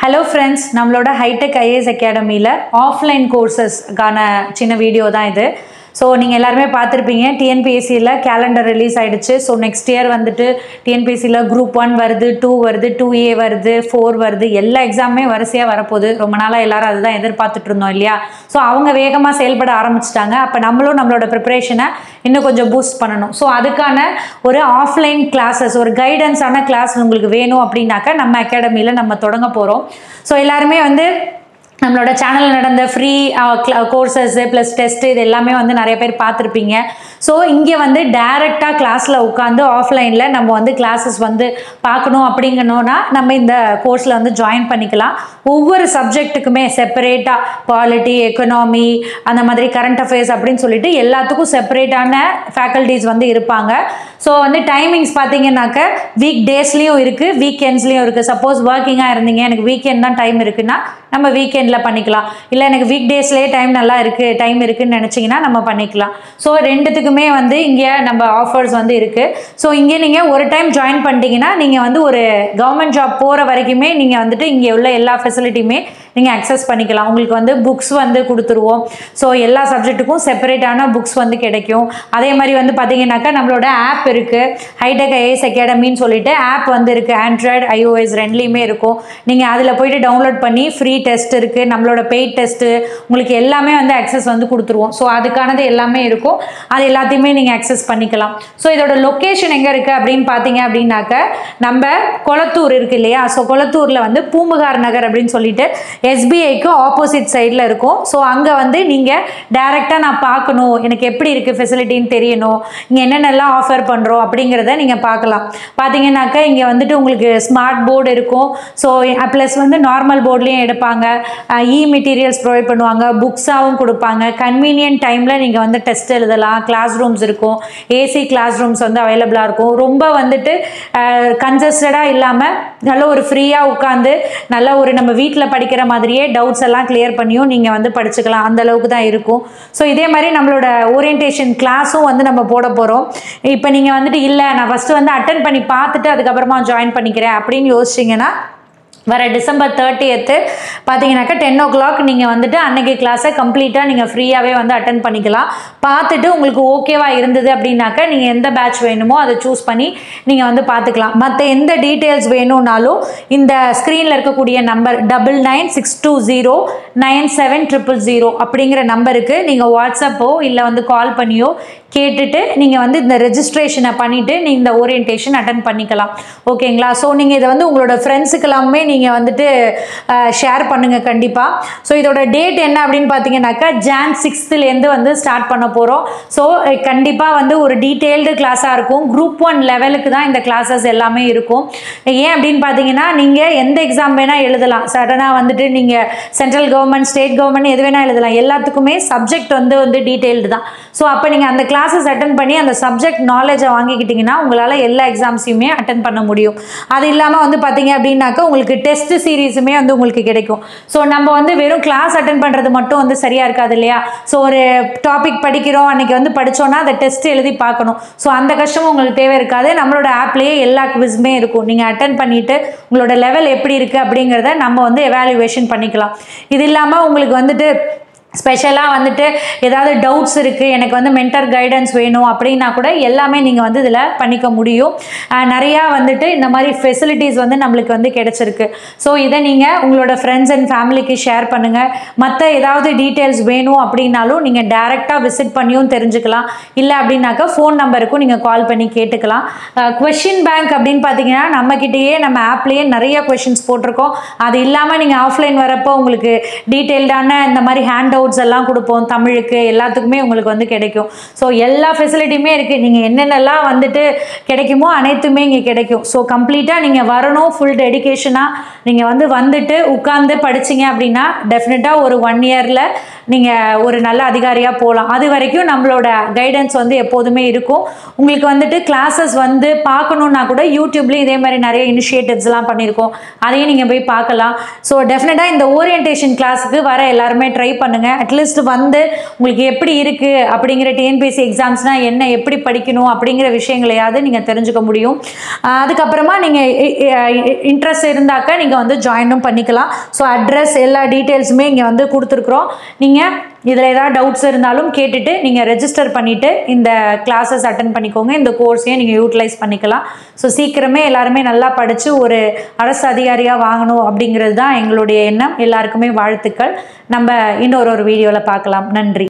hello friends நம்மளோட hi-tech IAS அகாடமியில் offline கோர்சஸ்க்கான சின்ன வீடியோ தான் இது ஸோ நீங்கள் எல்லாருமே பார்த்துருப்பீங்க டிஎன்பிஎஸ்சியில் கேலண்டர் ரிலீஸ் ஆயிடுச்சு ஸோ நெக்ஸ்ட் இயர் வந்துட்டு டிஎன்பிஎஸ்சியில் குரூப் ஒன் வருது டூ வருது டூ ஏ வருது ஃபோர் வருது எல்லா எக்ஸாமுமே வரிசையாக வரப்போகுது ரொம்ப நாளாக எல்லாரும் அதுதான் எதிர்பார்த்துட்டு இருந்தோம் இல்லையா ஸோ அவங்க வேகமாக செயல்பட ஆரம்பிச்சிட்டாங்க அப்போ நம்மளும் நம்மளோட ப்ரிப்பரேஷனை இன்னும் கொஞ்சம் பூஸ்ட் பண்ணணும் ஸோ அதுக்கான ஒரு ஆஃப்லைன் கிளாஸஸ் ஒரு கைடன்ஸான கிளாஸ் உங்களுக்கு வேணும் அப்படின்னாக்கா நம்ம அகாடமியில் நம்ம தொடங்க போகிறோம் ஸோ எல்லாருமே வந்து நம்மளோட சேனலில் நடந்த ஃப்ரீ கோர்சஸ் ப்ளஸ் டெஸ்ட் இது எல்லாமே வந்து நிறைய பேர் பார்த்துருப்பீங்க ஸோ இங்கே வந்து டைரெக்டாக கிளாஸில் உட்காந்து ஆஃப்லைனில் நம்ம வந்து கிளாஸஸ் வந்து பார்க்கணும் அப்படிங்கணுன்னா நம்ம இந்த கோர்ஸில் வந்து ஜாயின் பண்ணிக்கலாம் ஒவ்வொரு சப்ஜெக்ட்டுக்குமே செப்பரேட்டாக பாலிட்டி எக்கனாமி அந்த மாதிரி கரண்ட் அஃபேர்ஸ் அப்படின்னு சொல்லிட்டு எல்லாத்துக்கும் செப்பரேட்டான ஃபேக்கல்டிஸ் வந்து இருப்பாங்க ஸோ வந்து டைமிங்ஸ் பார்த்தீங்கன்னாக்க வீக் டேஸ்லேயும் இருக்குது வீக்கெண்ட்ஸ்லேயும் இருக்குது சப்போஸ் ஒர்க்கிங்காக இருந்தீங்க எனக்கு வீக்கெண்ட் தான் டைம் இருக்குன்னா நம்ம வீக்கெண்டில் பண்ணிக்கலாம் இல்லை எனக்கு வீக் டேஸ்லேயே டைம் நல்லா இருக்குது டைம் இருக்குன்னு நினச்சிங்கன்னா நம்ம பண்ணிக்கலாம் ஸோ ரெண்டுத்துக்குமே வந்து இங்கே நம்ம ஆஃபர்ஸ் வந்து இருக்குது ஸோ இங்கே நீங்கள் ஒரு டைம் ஜாயின் பண்ணிட்டீங்கன்னா நீங்கள் வந்து ஒரு கவர்மெண்ட் ஜாப் போகிற வரைக்குமே நீங்கள் வந்துட்டு இங்கே உள்ள எல்லா ஃபெசிலிட்டியுமே நீங்கள் அக்சஸ் பண்ணிக்கலாம் உங்களுக்கு வந்து புக்ஸ் வந்து கொடுத்துருவோம் ஸோ எல்லா சப்ஜெக்ட்டுக்கும் செப்பரேட்டான புக்ஸ் வந்து கிடைக்கும் அதே மாதிரி வந்து பார்த்தீங்கன்னாக்கா நம்மளோட ஆப் இருக்குது ஹைடெக் ஐஏஎஸ் அகாடமின்னு சொல்லிட்டு ஆப் வந்து இருக்குது ஆண்ட்ராய்டு ஐஓஎஸ் ரெண்டுலேயுமே இருக்கும் நீங்கள் அதில் போயிட்டு டவுன்லோட் பண்ணி ஃப்ரீ டெஸ்ட் இருக்குது நம்மளோட பெய்ட் டெஸ்ட்டு உங்களுக்கு எல்லாமே வந்து அக்சஸ் வந்து கொடுத்துருவோம் ஸோ அதுக்கானது எல்லாமே இருக்கும் அது எல்லாத்தையுமே நீங்கள் அக்சஸ் பண்ணிக்கலாம் ஸோ இதோட லொக்கேஷன் எங்கே இருக்குது அப்படின்னு பார்த்தீங்க அப்படின்னாக்க நம்ம கொளத்தூர் இருக்குது இல்லையா ஸோ கொளத்தூரில் வந்து பூம்புகார் நகர் அப்படின்னு சொல்லிட்டு எஸ்பிஐக்கு ஆப்போசிட் சைடில் இருக்கும் ஸோ அங்கே வந்து நீங்கள் டேரெக்டாக நான் பார்க்கணும் எனக்கு எப்படி இருக்குது ஃபெசிலிட்டின்னு தெரியணும் இங்கே என்னென்னலாம் ஆஃபர் பண்ணுறோம் அப்படிங்கிறத நீங்கள் பார்க்கலாம் பார்த்தீங்கன்னாக்கா இங்கே வந்துட்டு உங்களுக்கு ஸ்மார்ட் போர்டு இருக்கும் ஸோ ப்ளஸ் வந்து நார்மல் போர்ட்லேயும் எடுப்பாங்க இ மெட்டீரியல்ஸ் ப்ரொவைட் பண்ணுவாங்க புக்ஸாகவும் கொடுப்பாங்க கன்வீனியன்ட் டைமில் நீங்கள் வந்து டெஸ்ட் எழுதலாம் கிளாஸ் ரூம்ஸ் இருக்கும் ஏசி கிளாஸ் ரூம்ஸ் வந்து அவைலபிளாக இருக்கும் ரொம்ப வந்துட்டு கன்சஸ்டடாக இல்லாமல் நல்ல ஒரு ஃப்ரீயாக உட்காந்து நல்ல ஒரு நம்ம வீட்டில் படிக்கிற மாதிரியே டவுட்ஸ் எல்லாம் கிளியர் பண்ணியும் நீங்கள் வந்து படிச்சுக்கலாம் அந்த அளவுக்கு தான் இருக்கும் ஸோ இதே மாதிரி நம்மளோட ஓரியன்டேஷன் கிளாஸும் வந்து நம்ம போட போகிறோம் இப்போ நீங்கள் வந்துட்டு இல்லை நான் ஃபஸ்ட்டு வந்து அட்டன் பண்ணி பார்த்துட்டு அதுக்கப்புறமா ஜாயின் பண்ணிக்கிறேன் அப்படின்னு யோசிச்சிங்கன்னா வர டிசம்பர் தேர்ட்டியத்து பார்த்தீங்கன்னாக்கா டென் ஓ கிளாக் நீங்கள் வந்துட்டு அன்னைக்கு கிளாஸை கம்ப்ளீட்டாக நீங்கள் ஃப்ரீயாகவே வந்து அட்டன் பண்ணிக்கலாம் பார்த்துட்டு உங்களுக்கு ஓகேவா இருந்தது அப்படின்னாக்கா நீங்கள் எந்த பேட்ச் வேணுமோ அதை சூஸ் பண்ணி நீங்கள் வந்து பார்த்துக்கலாம் மற்ற எந்த டீட்டெயில்ஸ் வேணும்னாலும் இந்த ஸ்க்ரீனில் இருக்கக்கூடிய number double nine six two zero nine seven triple zero அப்படிங்கிற நம்பருக்கு நீங்கள் வாட்ஸ்அப்போ இல்லை வந்து கால் பண்ணியோ கேட்டுட்டு நீங்கள் வந்து இந்த ரெஜிஸ்ட்ரேஷனை பண்ணிவிட்டு நீங்கள் இந்த ஓரியன்டேஷன் அட்டன் பண்ணிக்கலாம் ஓகேங்களா ஸோ நீங்கள் இதை வந்து உங்களோட ஃப்ரெண்ட்ஸுக்கு எல்லாமே நீங்கள் வந்துட்டு ஷேர் பண்ணுங்கள் கண்டிப்பாக ஸோ இதோட டேட் என்ன அப்படின்னு பார்த்தீங்கன்னாக்கா ஜான் சிக்ஸ்த்துலேருந்து வந்து ஸ்டார்ட் பண்ண போகிறோம் ஸோ கண்டிப்பாக வந்து ஒரு டீட்டெயில்டு கிளாஸாக இருக்கும் குரூப் ஒன் லெவலுக்கு தான் இந்த கிளாஸஸ் எல்லாமே இருக்கும் ஏன் அப்படின்னு பார்த்தீங்கன்னா நீங்கள் எந்த எக்ஸாம் வேணால் எழுதலாம் சடனாக வந்துட்டு நீங்கள் சென்ட்ரல் கவர்மெண்ட் ஸ்டேட் கவர்மெண்ட் எது வேணால் எழுதலாம் எல்லாத்துக்குமே சப்ஜெக்ட் வந்து வந்து டீட்டெயில்டு தான் ஸோ அப்போ நீங்கள் அந்த கிளாஸஸ் அட்டன் பண்ணி அந்த சப்ஜெக்ட் நாலேஜை வாங்கிக்கிட்டிங்கன்னா உங்களால் எல்லா எக்ஸாம்ஸையுமே அட்டன் பண்ண முடியும் அது இல்லாமல் வந்து பார்த்தீங்க அப்படின்னாக்கா உங்களுக்கு டெஸ்ட் சீரீஸுமே வந்து உங்களுக்கு கிடைக்கும் ஸோ நம்ம வந்து வெறும் கிளாஸ் அட்டன் பண்ணுறது மட்டும் வந்து சரியாக இருக்காது இல்லையா ஸோ ஒரு டாபிக் படிக்கிறோம் அன்றைக்கி வந்து படித்தோன்னா அதை டெஸ்ட் எழுதி பார்க்கணும் ஸோ அந்த கஷ்டமும் உங்களுக்கு தேவை இருக்காது நம்மளோட ஆப்லேயே எல்லா குவிஸுமே இருக்கும் நீங்கள் அட்டன் பண்ணிவிட்டு உங்களோட லெவல் எப்படி இருக்குது அப்படிங்கிறத நம்ம வந்து எவாலுவேஷன் பண்ணிக்கலாம் இது இல்லாமல் உங்களுக்கு வந்துட்டு ஸ்பெஷலாக வந்துட்டு ஏதாவது டவுட்ஸ் இருக்குது எனக்கு வந்து மென்டர் கைடன்ஸ் வேணும் அப்படின்னா கூட எல்லாமே நீங்கள் வந்து இதில் பண்ணிக்க முடியும் நிறையா வந்துட்டு இந்த மாதிரி ஃபெசிலிட்டிஸ் வந்து நம்மளுக்கு வந்து கிடச்சிருக்கு ஸோ இதை நீங்கள் உங்களோட ஃப்ரெண்ட்ஸ் அண்ட் ஃபேமிலிக்கு ஷேர் பண்ணுங்கள் மற்ற ஏதாவது டீட்டெயில்ஸ் வேணும் அப்படின்னாலும் நீங்கள் டேரெக்டாக விசிட் பண்ணியும் தெரிஞ்சுக்கலாம் இல்லை அப்படின்னாக்கா ஃபோன் நம்பருக்கும் நீங்கள் கால் பண்ணி கேட்டுக்கலாம் கொஷின் பேங்க் அப்படின்னு பார்த்தீங்கன்னா நம்மக்கிட்டேயே நம்ம ஆப்லேயே நிறைய கொஷின்ஸ் போட்டிருக்கோம் அது இல்லாமல் நீங்கள் ஆஃப்லைன் வரப்போ உங்களுக்கு டீட்டெயில்டான இந்த மாதிரி ஹேண்ட் நோட்ஸ் எல்லாம் கொடுப்போம் தமிழுக்கு எல்லாத்துக்குமே உங்களுக்கு வந்து கிடைக்கும் ஸோ எல்லா ஃபெசிலிட்டியுமே இருக்குது நீங்கள் என்னென்னலாம் வந்துட்டு கிடைக்குமோ அனைத்துமே இங்கே கிடைக்கும் ஸோ கம்ப்ளீட்டாக நீங்கள் வரணும் ஃபுல் டெடிக்கேஷனாக நீங்கள் வந்து வந்துட்டு உட்காந்து படிச்சிங்க அப்படின்னா டெஃபினட்டாக ஒரு ஒன் இயரில் நீங்கள் ஒரு நல்ல அதிகாரியாக போகலாம் அது வரைக்கும் நம்மளோட கைடன்ஸ் வந்து எப்போதுமே இருக்கும் உங்களுக்கு வந்துட்டு கிளாஸஸ் வந்து பார்க்கணுன்னா கூட யூடியூப்லேயும் இதே மாதிரி நிறைய இனிஷியேட்டிவ்ஸ்லாம் பண்ணியிருக்கோம் அதையும் நீங்கள் போய் பார்க்கலாம் ஸோ டெஃபினட்டாக இந்த ஓரியன்டேஷன் கிளாஸுக்கு வர எல்லாருமே ட்ரை பண்ணுங்கள் அட்லீஸ்ட் வந்து உங்களுக்கு எப்படி இருக்குது அப்படிங்கிற டிஎன்பிஎஸ்சி எக்ஸாம்ஸ்னால் என்ன எப்படி படிக்கணும் அப்படிங்கிற விஷயங்களையாவது நீங்கள் தெரிஞ்சுக்க முடியும் ஆஹ் அதுக்கப்புறமா நீங்கள் இன்ட்ரெஸ்ட் இருந்தாக்க நீங்கள் வந்து ஜாயினும் பண்ணிக்கலாம் ஸோ அட்ரஸ் எல்லா டீட்டெயில்ஸுமே இங்கே வந்து கொடுத்துருக்குறோம் நீங்கள் இதில் ஏதாவது டவுட்ஸ் இருந்தாலும் கேட்டுட்டு நீங்கள் ரெஜிஸ்டர் பண்ணிவிட்டு இந்த கிளாஸஸ் அட்டன் பண்ணிக்கோங்க இந்த கோர்ஸையும் நீங்கள் யூட்டிலைஸ் பண்ணிக்கலாம் ஸோ சீக்கிரமே எல்லாருமே நல்லா படித்து ஒரு அரசு அதிகாரியாக வாங்கணும் அப்படிங்கிறது தான் எங்களுடைய எண்ணம் எல்லாருக்குமே வாழ்த்துக்கள் நம்ம இன்னொரு ஒரு வீடியோவில் பார்க்கலாம் நன்றி